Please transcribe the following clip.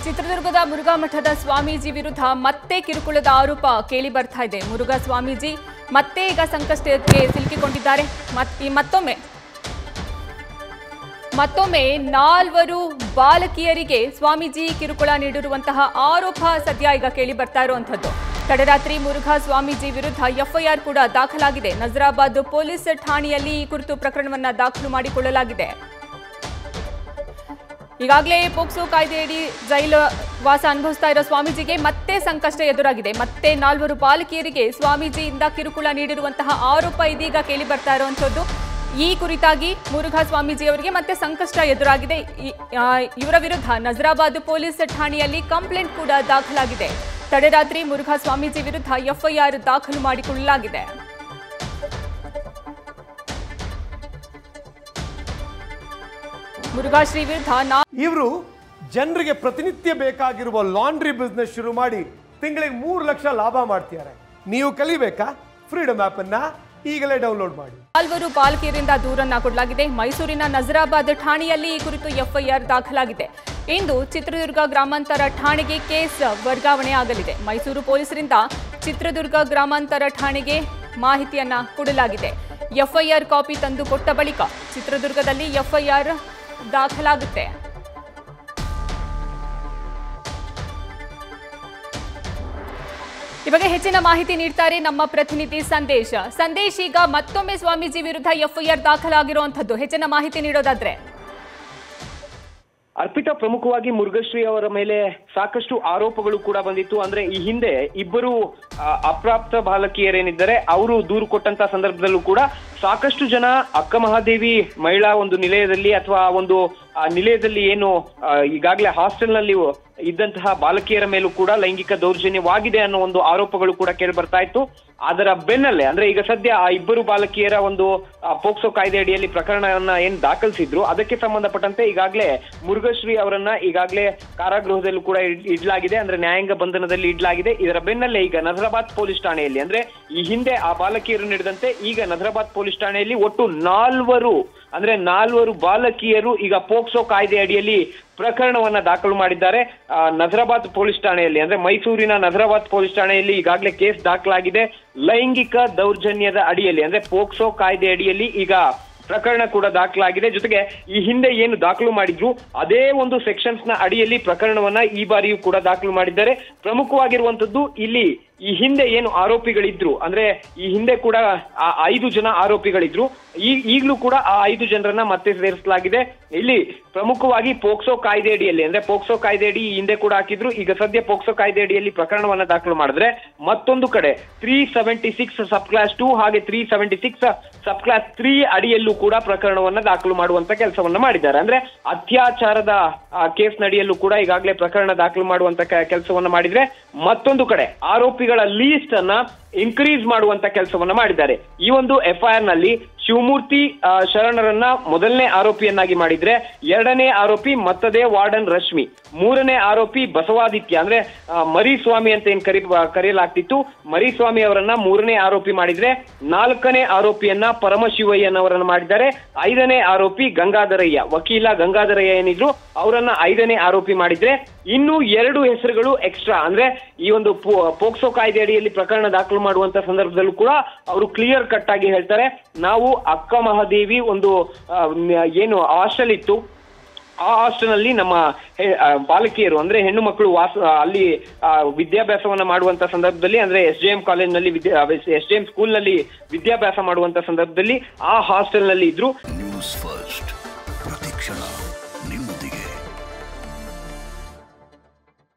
ಚಿತ್ರದುರ್ಗದ ಮುರುಘಾ ಮಠದ ಸ್ವಾಮೀಜಿ ವಿರುದ್ಧ ಮತ್ತೆ ಕಿರುಕುಳದ ಆರೋಪ ಕೇಳಿ ಬರ್ತಾ ಇದೆ ಮುರುಘಾ ಸ್ವಾಮೀಜಿ ಮತ್ತೆ ಈಗ ಸಂಕಷ್ಟಕ್ಕೆ ಸಿಲುಕಿಕೊಂಡಿದ್ದಾರೆ ಮತ್- ಈ ಮತ್ತೊಮ್ಮೆ ಮತ್ತೊಮ್ಮೆ ನಾಲ್ವರು ಬಾಲಕಿಯರಿಗೆ ಸ್ವಾಮೀಜಿ ಕಿರುಕುಳ ನೀಡಿರುವಂತಹ ಆರೋಪ ಸದ್ಯ ಈಗ ಕೇಳಿ ಬರ್ತಾ ಇರುವಂತದ್ದು ತಡರಾತ್ರಿ ಮುರುಘಾ ಸ್ವಾಮೀಜಿ ವಿರುದ್ಧ ಎಫ್ಐಆರ್ ಕೂಡ ದಾಖಲಾಗಿದೆ ನಜರಾಬಾದ್ ಪೊಲೀಸ್ ಠಾಣೆಯಲ್ಲಿ ಈ ಕುರಿತು ಪ್ರಕರಣವನ್ನ ದಾಖಲು ಮಾಡಿಕೊಳ್ಳಲಾಗಿದೆ ಈಗಾಗಲೇ ಪೋಕ್ಸೋ ಕಾಯ್ದೆಯಡಿ ಜೈಲು ವಾಸ ಅನುಭವಿಸ್ತಾ ಇರೋ ಸ್ವಾಮೀಜಿಗೆ ಮತ್ತೆ ಸಂಕಷ್ಟ ಎದುರಾಗಿದೆ ಮತ್ತೆ ನಾಲ್ವರು ಬಾಲಕಿಯರಿಗೆ ಸ್ವಾಮೀಜಿಯಿಂದ ಕಿರುಕುಳ ನೀಡಿರುವಂತಹ ಆರೋಪ ಇದೀಗ ಕೇಳಿ ಬರ್ತಾ ಇರುವಂತದ್ದು ಈ ಕುರಿತಾಗಿ ಮುರುಘಾ ಸ್ವಾಮೀಜಿ ಅವರಿಗೆ ಮತ್ತೆ ಸಂಕಷ್ಟ ಎದುರಾಗಿದೆ ಈ- ಆ, ಇವರ ವಿರುದ್ಧ ನಜರಾಬಾದ್ ಪೊಲೀಸ್ ಠಾಣೆಯಲ್ಲಿ ಕಂಪ್ಲೇಂಟ್ ಕೂಡ ದಾಖಲಾಗಿದೆ ತಡರಾತ್ರಿ ಮುರುಘಾ ಸ್ವಾಮೀಜಿ ವಿರುದ್ಧ ಎಫ್ಐಆರ್ ದಾಖಲು ಮಾಡಿಕೊಳ್ಳಲಾಗಿದೆ ಮುರುಘಾಶ್ರೀ ವಿರುದ್ಧ ನಾ ಇವರು ಜನರಿಗೆ ಪ್ರತಿನಿತ್ಯ ಬೇಕಾಗಿರುವ ಲಾಂಡ್ರಿ ಬಿಸ್ನೆಸ್ ಶುರು ಮಾಡಿ ತಿಂಗಳಿಗೆ ಮೂರು ಲಕ್ಷ ಲಾಭ ಮಾಡ್ತಿದ್ದಾರೆ ನೀವು ಕಲಿಬೇಕಾ ಫ್ರೀಡಮ್ ಆಪ್ ಅನ್ನ ಈಗಲೇ ಡೌನ್ಲೋಡ್ ಮಾಡಿ ನಾಲ್ವರು ಬಾಲಕಿಯರಿಂದ ದೂರನ್ನ ಕೊಡಲಾಗಿದೆ ಮೈಸೂರಿನ ನಜರಾಬಾದ್ ಠಾಣೆಯಲ್ಲಿ ಈ ಕುರಿತು ಎಫ್ಐಆರ್ ದಾಖಲಾಗಿದೆ ಇಂದು ಚಿತ್ರದುರ್ಗ ಗ್ರಾಮಾಂತರ ಠಾಣೆಗೆ ಕೇಸ್ ವರ್ಗಾವಣೆ ಆಗಲಿದೆ ಮೈಸೂರು ಪೊಲೀಸರಿಂದ ಚಿತ್ರದುರ್ಗ ಗ್ರಾಮಾಂತರ ಠಾಣೆಗೆ ಮಾಹಿತಿಯನ್ನ ಕೊಡಲಾಗಿದೆ ಎಫ್ಐಆರ್ ಕಾಪಿ ತಂದು ಕೊಟ್ಟ ಬಳಿಕ ಚಿತ್ರದುರ್ಗದಲ್ಲಿ ಎಫ್ಐಆರ್ ದಾಖಲಾಗುತ್ತೆ ಈ ಬಗ್ಗೆ ಹೆಚ್ಚಿನ ಮಾಹಿತಿ ನೀಡ್ತಾರೆ ನಮ್ಮ ಪ್ರತಿನಿಧಿ ಸಂದೇಶ ಸಂದೇಶ್ ಈಗ ಮತ್ತೊಮ್ಮೆ ಸ್ವಾಮೀಜಿ ವಿರುದ್ಧ ಎಫ್ಐಆರ್ ದಾಖಲಾಗಿರುವಂತದ್ದು ಹೆಚ್ಚಿನ ಮಾಹಿತಿ ನೀಡೋದಾದ್ರೆ ಅರ್ಪಿತಾ ಪ್ರಮುಖವಾಗಿ ಮುರುಘಶ್ರೀ ಅವರ ಮೇಲೆ ಸಾಕಷ್ಟು ಆರೋಪಗಳು ಕೂಡ ಬಂದಿತ್ತು ಅಂದ್ರೆ ಈ ಹಿಂದೆ ಇಬ್ಬರು ಆ, ಅಪ್ರಾಪ್ತ ಬಾಲಕಿಯರೇನಿದ್ದಾರೆ ಅವರು ದೂರು ಕೊಟ್ಟಂತ ಸಂದರ್ಭದಲ್ಲೂ ಕೂಡ ಸಾಕಷ್ಟು ಜನ ಅಕ್ಕ ಮಹಾದೇವಿ ಮಹಿಳಾ ಒಂದು ನಿಲಯದಲ್ಲಿ ಅಥವಾ ಒಂದು ಆ ನಿಲಯದಲ್ಲಿ ಏನು ಆ, ಈಗಾಗಲೇ ಹಾಸ್ಟೆಲ್ನಲ್ಲಿ ಇದ್ದಂತಹ ಬಾಲಕಿಯರ ಮೇಲೂ ಕೂಡ ಲೈಂಗಿಕ ದೌರ್ಜನ್ಯವಾಗಿದೆ ಅನ್ನೋ ಒಂದು ಆರೋಪಗಳು ಕೂಡ ಕೇಳಿ ಬರ್ತಾ ಇತ್ತು ಅದರ ಬೆನ್ನಲ್ಲೇ ಅಂದ್ರೆ ಈಗ ಸದ್ಯ ಆ ಇಬ್ಬರು ಬಾಲಕಿಯರ ಒಂದು ಆ, ಪೋಕ್ಸೋ ಕಾಯ್ದೆ ಅಡಿಯಲ್ಲಿ ಪ್ರಕರಣವನ್ನ ಏನ್ ದಾಖಲಿಸಿದ್ರು ಅದಕ್ಕೆ ಸಂಬಂಧಪಟ್ಟಂತೆ ಈಗಾಗಲೇ ಮುರುಘಶ್ರೀ ಅವರನ್ನ ಈಗಾಗಲೇ ಕಾರಾಗೃಹದಲ್ಲೂ ಕೂಡ ಇಡ್- ಇಡ್ಲಾಗಿದೆ ಅಂದ್ರೆ ನ್ಯಾಯಾಂಗ ಬಂಧನದಲ್ಲಿ ಇಡ್ಲಾಗಿದೆ ಇದರ ಬೆನ್ನಲ್ಲೇ ಈಗ ನಜರಾಬಾದ್ ಪೊಲೀಸ್ ಠಾಣೆಯಲ್ಲಿ ಅಂದ್ರೆ ಈ ಹಿಂದೆ ಆ ಬಾಲಕಿಯರು ನೀಡಿದಂತೆ ಈಗ ನಜರಾಬಾದ್ ಪೊಲೀಸ್ ಠಾಣೆಯಲ್ಲಿ ಒಟ್ಟು ನಾಲ್ವರು ಅಂದ್ರೆ ನಾಲ್ವರು ಬಾಲಕಿಯರು ಈಗ ಪೋಕ್ಸೋ ಕಾಯ್ದೆ ಅಡಿಯಲ್ಲಿ ಪ್ರಕರಣವನ್ನ ದಾಖಲು ಮಾಡಿದ್ದಾರೆ ಆ, ನಜರಾಬಾದ್ ಪೊಲೀಸ್ ಠಾಣೆಯಲ್ಲಿ ಅಂದ್ರೆ ಮೈಸೂರಿನ ನಜರಾಬಾದ್ ಪೊಲೀಸ್ ಠಾಣೆಯಲ್ಲಿ ಈಗಾಗಲೇ ಕೇಸ್ ದಾಖಲಾಗಿದೆ ಲೈಂಗಿಕ ದೌರ್ಜನ್ಯದ ಅಡಿಯಲ್ಲಿ ಅಂದ್ರೆ ಪೋಕ್ಸೋ ಕಾಯ್ದೆ ಅಡಿಯಲ್ಲಿ ಈಗ ಪ್ರಕರಣ ಕೂಡ ದಾಖಲಾಗಿದೆ ಜೊತೆಗೆ ಈ ಹಿಂದೆ ಏನು ದಾಖಲು ಮಾಡಿದ್ರು ಅದೇ ಒಂದು ಸೆಕ್ಷನ್ಸ್ ನ ಅಡಿಯಲ್ಲಿ ಪ್ರಕರಣವನ್ನ ಈ ಬಾರಿಯೂ ಕೂಡ ದಾಖಲು ಮಾಡಿದ್ದಾರೆ ಪ್ರಮುಖವಾಗಿರುವಂತದ್ದು ಇಲ್ಲಿ ಈ ಹಿಂದೆ ಏನು ಆರೋಪಿಗಳಿದ್ರು ಅಂದ್ರೆ ಈ ಹಿಂದೆ ಕೂಡ ಆ ಐದು ಜನ ಆರೋಪಿಗಳಿದ್ರು ಈ ಈಗಲೂ ಕೂಡ ಆ ಐದು ಜನರನ್ನ ಮತ್ತೆ ಸೇರಿಸಲಾಗಿದೆ ಇಲ್ಲಿ ಪ್ರಮುಖವಾಗಿ ಪೋಕ್ಸೋ ಕಾಯ್ದೆ ಅಡಿಯಲ್ಲಿ ಅಂದ್ರೆ ಪೋಕ್ಸೋ ಕಾಯ್ದೆ ಅಡಿ ಈ ಹಿಂದೆ ಕೂಡ ಹಾಕಿದ್ರು ಈಗ ಸದ್ಯ ಪೋಕ್ಸೋ ಕಾಯ್ದೆ ಅಡಿಯಲ್ಲಿ ಪ್ರಕರಣವನ್ನ ದಾಖಲು ಮಾಡಿದ್ರೆ ಮತ್ತೊಂದು ಕಡೆ three seventy six sub class two ಹಾಗೆ three seventy six sub class three ಅಡಿಯಲ್ಲೂ ಕೂಡ ಪ್ರಕರಣವನ್ನ ದಾಖಲು ಮಾಡುವಂತ ಕೆಲಸವನ್ನ ಮಾಡಿದ್ದಾರೆ ಅಂದ್ರೆ ಅತ್ಯಾಚಾರದ ಕೇಸ್ ನಡಿಯಲ್ಲೂ ಕೂಡ ಈಗಾಗಲೇ ಪ್ರಕರಣ ದಾಖಲು ಮಾಡುವಂತ ಕೆಲಸವನ್ನ ಮಾಡಿದ್ರೆ ಮತ್ತೊಂದು ಕಡೆ ಆರೋಪಿಗಳ ಲೀಸ್ಟ್ ಅನ್ನ ಇನ್ಕ್ರೀಸ್ ಮಾಡುವಂತ ಕೆಲಸವನ್ನ ಮಾಡಿದ್ದಾರೆ ಈ ಒಂದು ಎಫ್ಐಆರ್ ನಲ್ಲಿ ಶಿವಮೂರ್ತಿ ಆ, ಶರಣರನ್ನ ಮೊದಲನೇ ಆರೋಪಿಯನ್ನಾಗಿ ಮಾಡಿದ್ರೆ ಎರಡನೇ ಆರೋಪಿ ಮತ್ತದೇ ವಾರ್ಡನ್ ರಶ್ಮಿ ಮೂರನೇ ಆರೋಪಿ ಬಸವಾದಿತ್ಯ ಅಂದ್ರೆ ಆ, ಮರಿಸ್ವಾಮಿ ಅಂತ ಏನ್ ಕರಿ ಕರೆಯಲಾಗ್ತಿತ್ತು ಮರಿಸ್ವಾಮಿ ಅವರನ್ನ ಮೂರನೇ ಆರೋಪಿ ಮಾಡಿದ್ರೆ ನಾಲ್ಕನೇ ಆರೋಪಿಯನ್ನ ಪರಮಶಿವಯ್ಯನವರನ್ನ ಮಾಡಿದ್ದಾರೆ ಐದನೇ ಆರೋಪಿ ಗಂಗಾಧರಯ್ಯ ವಕೀಲ ಗಂಗಾಧರಯ್ಯ ಏನಿದ್ರು ಅವರನ್ನ ಐದನೇ ಆರೋಪಿ ಮಾಡಿದ್ರೆ ಇನ್ನು ಎರಡು ಹೆಸರುಗಳು ಎಕ್ಸ್ಟ್ರಾ ಅಂದ್ರೆ ಈ ಒಂದು ಪೋ- ಪೋಕ್ಸೋ ಕಾಯ್ದೆ ಅಡಿಯಲ್ಲಿ ಪ್ರಕರಣ ದಾಖಲು ಮಾಡುವಂತ ಸಂದರ್ಭದಲ್ಲೂ ಕೂಡ ಅವರು ಕ್ಲಿಯರ್ ಕಟ್ ಆಗಿ ಹೇಳ್ತಾರೆ ನಾವು ಅಕ್ಕ ಮಹಾದೇವಿ ಒಂದು ಆ, ಮ್- ಏನು ಹಾಸ್ಟೆಲ್ ಇತ್ತು ಆ ಹಾಸ್ಟೆಲ್ ಅಲ್ಲಿ ನಮ್ಮ ಹೆ- ಆ, ಬಾಲಕಿಯರು ಅಂದ್ರೆ ಹೆಣ್ಣು ಮಕ್ಕಳು ವಾಸ ಆ, ಅಲ್ಲಿ ಆ, ವಿದ್ಯಾಭ್ಯಾಸವನ್ನ ಮಾಡುವಂತ ಸಂದರ್ಭದಲ್ಲಿ ಅಂದ್ರೆ ಎಸ್ ಜೆ ಎಂ ಕಾಲೇಜ್ನಲ್ಲಿ ವಿದ್ಯಾ ಎಸ್ ಜೆ ಎಂ ಸ್ಕೂಲ್ ನಲ್ಲಿ ವಿದ್ಯಾಭ್ಯಾಸ ಮಾಡುವಂತ ಸಂದರ್ಭದಲ್ಲಿ ಆ ಹಾಸ್ಟೆಲ್ ನಲ್ಲಿ ಇದ್ರು ನ್ಯೂಸ್ ಫಸ್ಟ್ ಪ್ರತಿಕ್ಷಣ ನಿಮ್ಮೊಂದಿಗೆ